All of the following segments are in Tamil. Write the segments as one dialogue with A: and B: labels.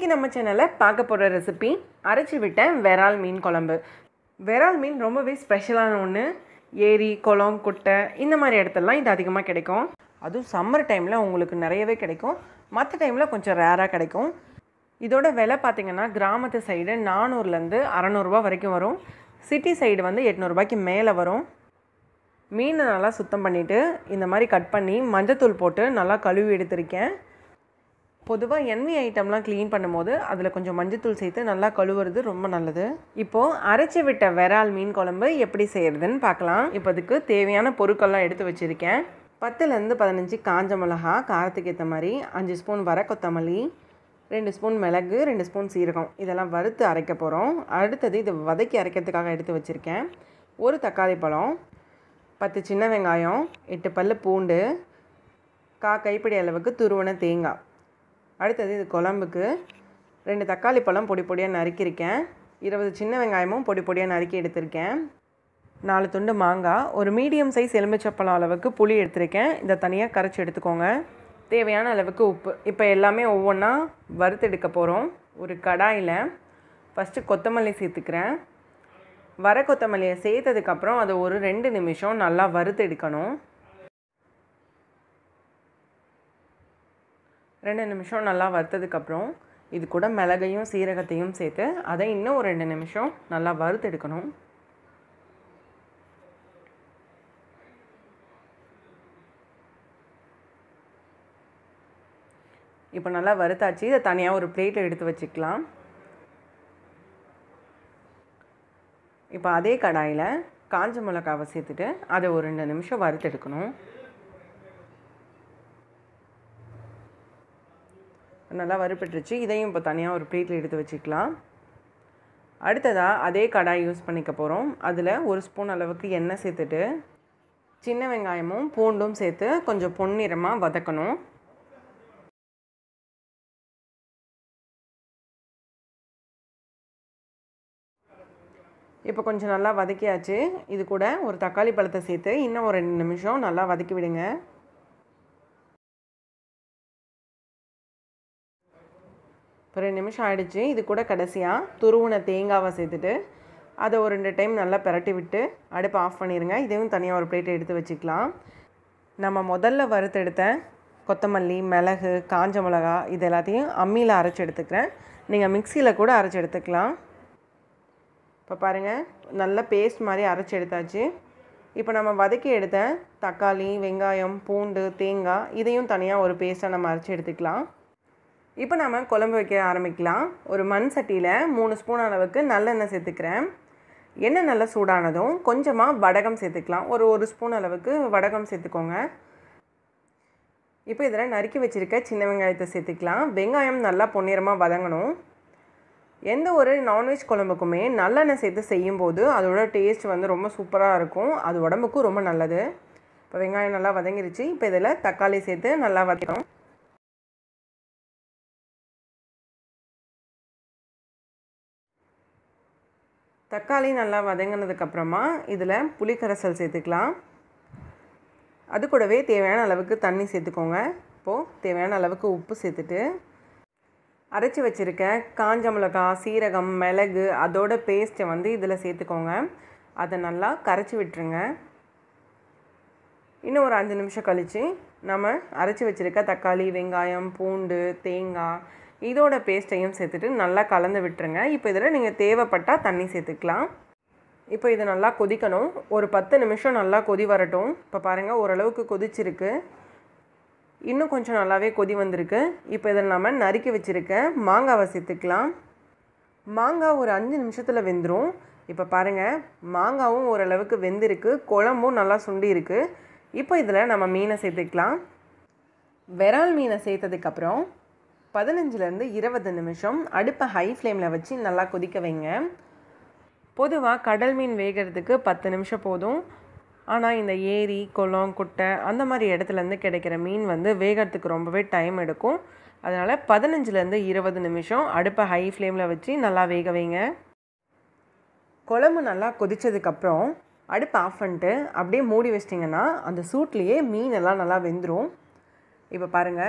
A: இன்றைக்கி நம்ம சேனலில் பார்க்க போகிற ரெசிபி அரைச்சி விட்ட விரால் மீன் குழம்பு விரால் மீன் ரொம்பவே ஸ்பெஷலான ஒன்று ஏரி குளம் குட்டை இந்த மாதிரி இடத்துலலாம் இது அதிகமாக கிடைக்கும் அதுவும் சம்மர் டைமில் உங்களுக்கு நிறையவே கிடைக்கும் மற்ற டைமில் கொஞ்சம் ரேராக கிடைக்கும் இதோட விலை பார்த்தீங்கன்னா கிராமத்து சைடு நானூறுலேருந்து அறநூறுபா வரைக்கும் வரும் சிட்டி சைடு வந்து எட்நூறுபாய்க்கு மேலே வரும் மீனை நல்லா சுத்தம் பண்ணிவிட்டு இந்த மாதிரி கட் பண்ணி மஞ்சத்தூள் போட்டு நல்லா கழுவி எடுத்திருக்கேன் பொதுவாக எண்ணெய் ஐட்டம்லாம் க்ளீன் பண்ணும்போது அதில் கொஞ்சம் மஞ்சத்தூள் சேர்த்து நல்லா கழுவுறது ரொம்ப நல்லது இப்போது அரைச்சி விட்ட விரால் மீன் குழம்பு எப்படி செய்கிறதுன்னு பார்க்கலாம் இப்போ அதுக்கு தேவையான பொருட்கள்லாம் எடுத்து வச்சுருக்கேன் பத்துலேருந்து பதினஞ்சு காஞ்ச மிளகா காரத்துக்கு ஏற்ற மாதிரி அஞ்சு ஸ்பூன் வர கொத்தமல்லி ரெண்டு ஸ்பூன் மிளகு ரெண்டு ஸ்பூன் சீரகம் இதெல்லாம் வறுத்து அரைக்க போகிறோம் அடுத்தது இது வதக்கி அரைக்கிறதுக்காக எடுத்து வச்சுருக்கேன் ஒரு தக்காளி பழம் பத்து சின்ன வெங்காயம் எட்டு பல்லு பூண்டு கா கைப்பிடி அளவுக்கு துருவன தேங்காய் அடுத்தது இது குழம்புக்கு ரெண்டு தக்காளி பழம் பொடி பொடியாக நறுக்கியிருக்கேன் இருபது சின்ன வெங்காயமும் பொடி பொடியாக நறுக்கி எடுத்திருக்கேன் நாலு துண்டு மாங்காய் ஒரு மீடியம் சைஸ் எலுமிச்சப்பழம் அளவுக்கு புளி எடுத்திருக்கேன் இதை தனியாக கரைச்சி எடுத்துக்கோங்க தேவையான அளவுக்கு உப்பு இப்போ எல்லாமே ஒவ்வொன்றா வறுத்தெடுக்க போகிறோம் ஒரு கடாயில் ஃபஸ்ட்டு கொத்தமல்லி சேர்த்துக்கிறேன் வர கொத்தமல்லியை சேர்த்ததுக்கப்புறம் அதை ஒரு ரெண்டு நிமிஷம் நல்லா வறுத்து எடுக்கணும் ரெண்டு நிமிஷம் நல்லா வறுத்ததுக்கப்புறம் இது கூட மிளகையும் சீரகத்தையும் சேர்த்து அதை இன்னும் ஒரு ரெண்டு நிமிஷம் நல்லா வறுத்து எடுக்கணும் இப்போ நல்லா வறுத்தாச்சு இதை தனியாக ஒரு பிளேட்டில் எடுத்து வச்சுக்கலாம் இப்போ அதே கடாயில் காஞ்ச மிளகாவை சேர்த்துட்டு அதை ஒரு ரெண்டு நிமிஷம் வறுத்தெடுக்கணும் நல்லா வறுப்பட்டுருச்சு இதையும் இப்போ தனியாக ஒரு பிளேட்டில் எடுத்து வச்சுக்கலாம் அடுத்ததாக அதே கடாய் யூஸ் பண்ணிக்க போகிறோம் அதில் ஒரு ஸ்பூன் அளவுக்கு எண்ணெய் சேர்த்துட்டு சின்ன வெங்காயமும் பூண்டும் சேர்த்து கொஞ்சம் பொன்னிறமாக வதக்கணும் இப்போ கொஞ்சம் நல்லா வதக்கியாச்சு இது கூட ஒரு தக்காளி பழத்தை சேர்த்து இன்னும் ஒரு ரெண்டு நிமிஷம் நல்லா வதக்கி விடுங்க இப்போ ரெண்டு நிமிஷம் ஆயிடுச்சு இது கூட கடைசியாக துருவுன தேங்காவை சேர்த்துட்டு அதை ஒரு ரெண்டு டைம் நல்லா பிரட்டி விட்டு அடுப்பை ஆஃப் பண்ணிடுங்க இதையும் தனியாக ஒரு பிளேட்டை எடுத்து வச்சுக்கலாம் நம்ம முதல்ல வறுத்தெடுத்த கொத்தமல்லி மிளகு காஞ்ச மிளகா இது எல்லாத்தையும் அம்மியில் அரைச்சி எடுத்துக்கிறேன் நீங்கள் மிக்சியில் கூட அரைச்சி எடுத்துக்கலாம் இப்போ பாருங்கள் நல்ல பேஸ்ட் மாதிரி அரைச்சி எடுத்தாச்சு இப்போ நம்ம வதக்கி எடுத்த தக்காளி வெங்காயம் பூண்டு தேங்காய் இதையும் தனியாக ஒரு பேஸ்ட்டாக நம்ம அரைச்சி எடுத்துக்கலாம் இப்போ நம்ம குழம்பு வைக்க ஆரம்பிக்கலாம் ஒரு மண் சட்டியில் மூணு ஸ்பூன் அளவுக்கு நல்லெண்ணெய் சேர்த்துக்கிறேன் எண்ணெய் நல்லா சூடானதும் கொஞ்சமாக வடகம் சேர்த்துக்கலாம் ஒரு ஒரு ஸ்பூன் அளவுக்கு வடகம் சேர்த்துக்கோங்க இப்போ இதில் நறுக்கி வச்சுருக்க சின்ன வெங்காயத்தை சேர்த்துக்கலாம் வெங்காயம் நல்லா பொன்னிறமாக வதங்கணும் எந்த ஒரு நான்வெஜ் குழம்புக்குமே நல்லெண்ணெய் சேர்த்து செய்யும்போது அதோட டேஸ்ட் வந்து ரொம்ப சூப்பராக இருக்கும் அது உடம்புக்கும் ரொம்ப நல்லது இப்போ வெங்காயம் நல்லா வதங்கிருச்சு இப்போ இதில் தக்காளி சேர்த்து நல்லா வதக்கணும் தக்காளி நல்லா வதங்கினதுக்கப்புறமா இதில் புளிக்கரைசல் சேர்த்துக்கலாம் அது கூடவே தேவையான அளவுக்கு தண்ணி சேர்த்துக்கோங்க இப்போது தேவையான அளவுக்கு உப்பு சேர்த்துட்டு அரைச்சி வச்சுருக்க காஞ்ச மிளகா சீரகம் மிளகு அதோட பேஸ்ட்டை வந்து இதில் சேர்த்துக்கோங்க அதை நல்லா கரைச்சி விட்டுருங்க இன்னும் ஒரு அஞ்சு நிமிஷம் கழித்து நம்ம அரைச்சி வச்சுருக்க தக்காளி வெங்காயம் பூண்டு தேங்காய் இதோட பேஸ்ட்டையும் சேர்த்துட்டு நல்லா கலந்து விட்டுருங்க இப்போ இதில் நீங்கள் தேவைப்பட்டால் தண்ணி சேர்த்துக்கலாம் இப்போ இது நல்லா கொதிக்கணும் ஒரு பத்து நிமிஷம் நல்லா கொதி வரட்டும் இப்போ பாருங்கள் ஓரளவுக்கு கொதிச்சிருக்கு இன்னும் கொஞ்சம் நல்லாவே கொதி வந்திருக்கு இப்போ இதில் நம்ம நறுக்கி வச்சுருக்க மாங்காவை சேர்த்துக்கலாம் மாங்காய் ஒரு அஞ்சு நிமிஷத்தில் வெந்துடும் இப்போ பாருங்கள் மாங்காவும் ஓரளவுக்கு வெந்திருக்கு குழம்பும் நல்லா சுண்டி இருக்குது இப்போ இதில் நம்ம மீனை சேர்த்துக்கலாம் விரால் மீனை சேர்த்ததுக்கப்புறம் பதினஞ்சுலேருந்து இருபது நிமிஷம் அடுப்பை ஹை ஃப்ளேமில் வச்சு நல்லா கொதிக்க வைங்க பொதுவாக கடல் மீன் வேகிறதுக்கு பத்து நிமிஷம் போதும் ஆனால் இந்த ஏரி குளம் குட்டை அந்த மாதிரி இடத்துலேருந்து கிடைக்கிற மீன் வந்து வேகிறதுக்கு ரொம்பவே டைம் எடுக்கும் அதனால் பதினஞ்சுலேருந்து இருபது நிமிஷம் அடுப்பை ஹை ஃப்ளேமில் வச்சு நல்லா வேக வைங்க குழம்பு நல்லா கொதித்ததுக்கப்புறம் அடுப்பு ஆஃப் பண்ணிட்டு அப்படியே மூடி வச்சிட்டிங்கன்னா அந்த சூட்லேயே மீன் எல்லாம் நல்லா வெந்துடும் இப்போ பாருங்கள்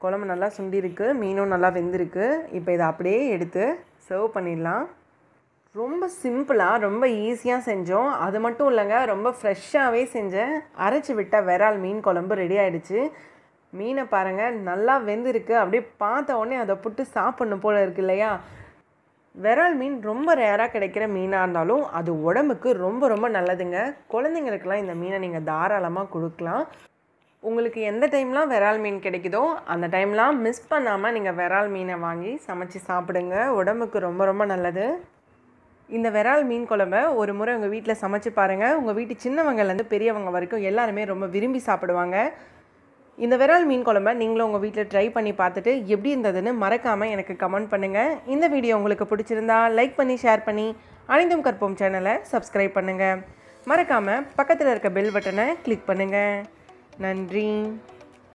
A: குழம்பு நல்லா சுண்டிருக்கு மீனும் நல்லா வெந்திருக்கு இப்போ இதை அப்படியே எடுத்து சர்வ் பண்ணிடலாம் ரொம்ப சிம்பிளாக ரொம்ப ஈஸியாக செஞ்சோம் அது மட்டும் இல்லைங்க ரொம்ப ஃப்ரெஷ்ஷாகவே செஞ்சேன் அரைச்சி விட்ட விரால் மீன் குழம்பு ரெடி ஆயிடுச்சு மீனை பாருங்கள் நல்லா வெந்திருக்கு அப்படியே பார்த்த உடனே அதை புட்டு சாப்பிட்ணும் போல இருக்கு இல்லையா விரால் மீன் ரொம்ப ரேராக கிடைக்கிற மீனாக இருந்தாலும் அது உடம்புக்கு ரொம்ப ரொம்ப நல்லதுங்க குழந்தைங்களுக்கெல்லாம் இந்த மீனை நீங்கள் தாராளமாக கொடுக்கலாம் உங்களுக்கு எந்த டைம்லாம் விரால் மீன் கிடைக்குதோ அந்த டைம்லாம் மிஸ் பண்ணாமல் நீங்கள் விரால் மீனை வாங்கி சமைச்சு சாப்பிடுங்க உடம்புக்கு ரொம்ப ரொம்ப நல்லது இந்த விரால் மீன் குழம்ப ஒரு முறை உங்கள் வீட்டில் சமைச்சு பாருங்கள் உங்கள் வீட்டு சின்னவங்கலேருந்து பெரியவங்க வரைக்கும் எல்லாருமே ரொம்ப விரும்பி சாப்பிடுவாங்க இந்த விரால் மீன் குழம்ப நீங்களும் உங்கள் வீட்டில் ட்ரை பண்ணி பார்த்துட்டு எப்படி இருந்ததுன்னு மறக்காமல் எனக்கு கமெண்ட் பண்ணுங்கள் இந்த வீடியோ உங்களுக்கு பிடிச்சிருந்தா லைக் பண்ணி ஷேர் பண்ணி அனைத்தும் கற்போம் சேனலை சப்ஸ்கிரைப் பண்ணுங்கள் மறக்காமல் பக்கத்தில் இருக்க பெல் பட்டனை கிளிக் பண்ணுங்கள் நன்றி